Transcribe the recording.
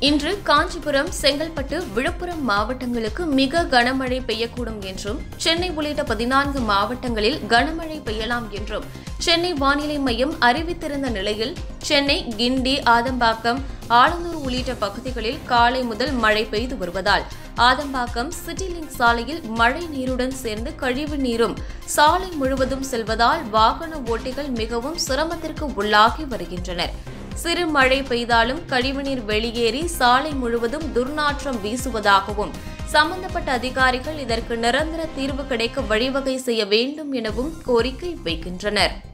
இன்று காஞ்சிபுரம் செங்கல்பட்டு விழுப்புரம் மாவட்டங்களுக்கு மிக கனமழை பெய்யக்கூடும் என்றும் சென்னை உள்ளிட்ட பதினான்கு மாவட்டங்களில் கனமழை பெய்யலாம் என்றும் சென்னை வானிலை மையம் அறிவித்திருந்த நிலையில் சென்னை கிண்டி ஆதம்பாக்கம் ஆலந்தூர் உள்ளிட்ட பகுதிகளில் காலை முதல் மழை பெய்து வருவதால் ஆதம்பாக்கம் சிட்டி லிங்க் சாலையில் மழை நீருடன் சேர்ந்து கழிவு நீரும் சாலை முழுவதும் செல்வதால் வாகன ஓட்டிகள் மிகவும் சிரமத்திற்கு உள்ளாகி வருகின்றனர் சிறு மழை பெய்தாலும் கழிவுநீர் வெளியேறி சாலை முழுவதும் துர்நாற்றம் வீசுவதாகவும் சம்பந்தப்பட்ட அதிகாரிகள் இதற்கு நிரந்தர தீர்வு கிடைக்க வழிவகை செய்ய வேண்டும் எனவும் கோரிக்கை வைக்கின்றனர்